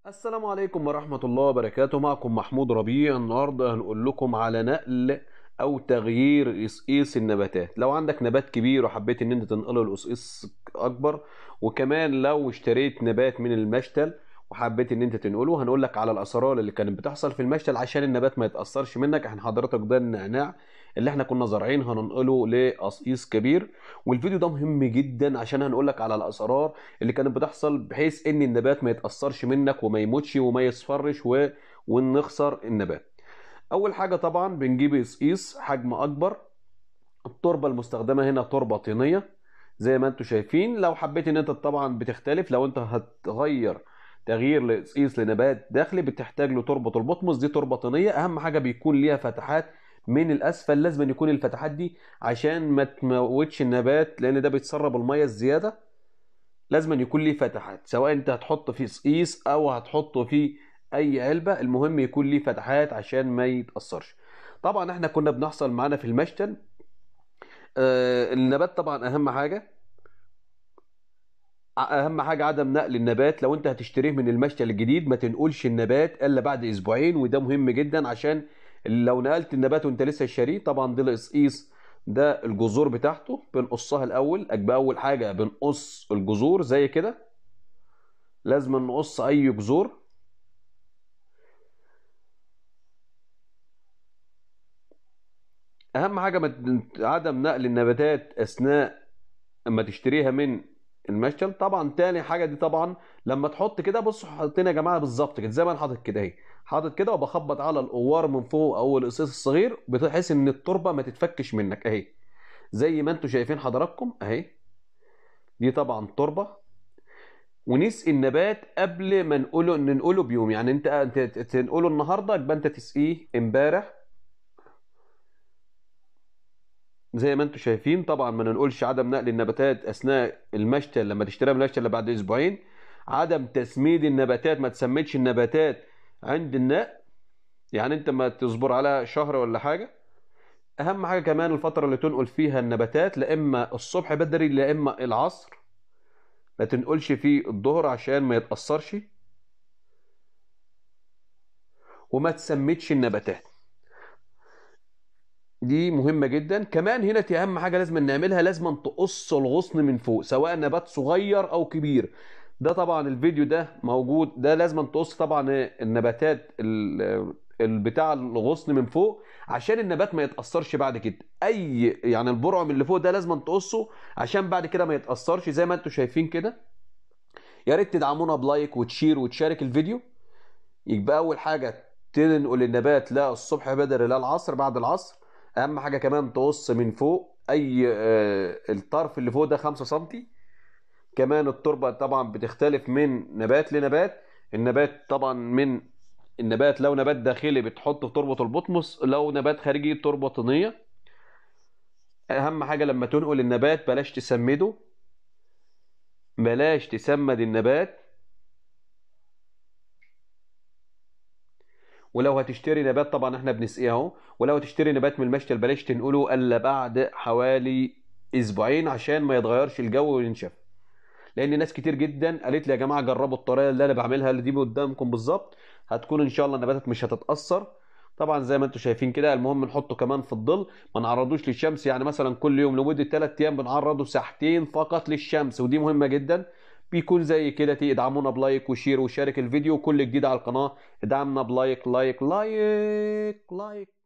السلام عليكم ورحمة الله وبركاته معكم محمود ربيع النهاردة هنقول لكم على نقل أو تغيير قصقيص النباتات لو عندك نبات كبير وحبيت إن أنت تنقله لقصقيص أكبر وكمان لو اشتريت نبات من المشتل وحبيت إن أنت تنقله هنقول لك على الأسرار اللي كانت بتحصل في المشتل عشان النبات ما يتأثرش منك احنا حضرتك ده النعناع اللي احنا كنا زارعين هننقله لقصقيص كبير والفيديو ده مهم جدا عشان هنقول لك على الاسرار اللي كانت بتحصل بحيث ان النبات ما يتاثرش منك وما يموتش وما يصفرش و... ونخسر النبات اول حاجه طبعا بنجيب قصقيص حجم اكبر التربه المستخدمه هنا تربه طينيه زي ما انتم شايفين لو حبيت ان انت طبعا بتختلف لو انت هتغير تغيير لقصقيص لنبات داخلي بتحتاج له تربه البطمس دي تربه طينيه اهم حاجه بيكون ليها فتحات من الاسفل لازم أن يكون الفتحات دي عشان ما تموتش النبات لان ده بيتسرب الميه الزياده لازم أن يكون ليه فتحات سواء انت هتحط فيه قصقيص او هتحط فيه اي علبه المهم يكون ليه فتحات عشان ما يتاثرش طبعا احنا كنا بنحصل معانا في المشتل آه النبات طبعا اهم حاجه اهم حاجه عدم نقل النبات لو انت هتشتريه من المشتل الجديد ما تنقلش النبات الا بعد اسبوعين وده مهم جدا عشان لو نقلت النبات وانت لسه شاريه طبعا دي القصقيص ده الجذور بتاعته بنقصها الاول اجبى اول حاجه بنقص الجذور زي كده لازم نقص اي جذور اهم حاجه عدم نقل النباتات اثناء اما تشتريها من المشتل طبعا تاني حاجه دي طبعا لما تحط كده بصوا حاطين يا جماعه بالظبط كده زي ما انا حاطط كده اهي حاطط كده وبخبط على القوار من فوق او القصيص الصغير بحيث ان التربه ما تتفكش منك اهي زي ما انتم شايفين حضراتكم اهي دي طبعا تربه ونسقي النبات قبل ما نقوله ننقله بيوم يعني انت انت تنقله النهارده يبقى انت تسقيه امبارح زي ما انتم شايفين طبعا ما ننقلش عدم نقل النباتات اثناء المشتل لما تشتريها من المشتل بعد اسبوعين عدم تسميد النباتات ما تسميتش النباتات عند النقل يعني انت ما تصبر على شهر ولا حاجه اهم حاجه كمان الفتره اللي تنقل فيها النباتات لا اما الصبح بدري لا اما العصر ما تنقلش في الظهر عشان ما يتاثرش وما تسميتش النباتات دي مهمة جدا كمان هنا اهم حاجة لازم نعملها لازم تقص الغصن من فوق سواء نبات صغير او كبير ده طبعا الفيديو ده موجود ده لازم تقص طبعا النباتات بتاع الغصن من فوق عشان النبات ما يتاثرش بعد كده اي يعني البرعم اللي فوق ده لازم تقصه عشان بعد كده ما يتاثرش زي ما انتم شايفين كده يا ريت تدعمونا بلايك وتشير وتشارك الفيديو يبقى اول حاجه تنقل النبات لا الصبح بدري لا العصر بعد العصر اهم حاجه كمان تقص من فوق اي الطرف اللي فوق ده 5 سم كمان التربه طبعا بتختلف من نبات لنبات النبات طبعا من النبات لو نبات داخلي بتحطه في تربه البطمس لو نبات خارجي تربه طينيه اهم حاجه لما تنقل النبات بلاش تسمده بلاش تسمد النبات ولو هتشتري نبات طبعا احنا بنسقيه اهو ولو هتشتري نبات من المشتل بلاش تنقله الا بعد حوالي اسبوعين عشان ما يتغيرش الجو وينشف لان ناس كتير جدا قالت لي يا جماعه جربوا الطريقه اللي انا بعملها اللي دي قدامكم بالظبط هتكون ان شاء الله النباتات مش هتتاثر طبعا زي ما انتم شايفين كده المهم نحطه كمان في الظل ما نعرضوش للشمس يعني مثلا كل يوم لمده 3 ايام بنعرضه ساعتين فقط للشمس ودي مهمه جدا بيكون زي كده ادعمونا بلايك وشير وشارك الفيديو كل جديد على القناه ادعمنا بلايك لايك لايك لايك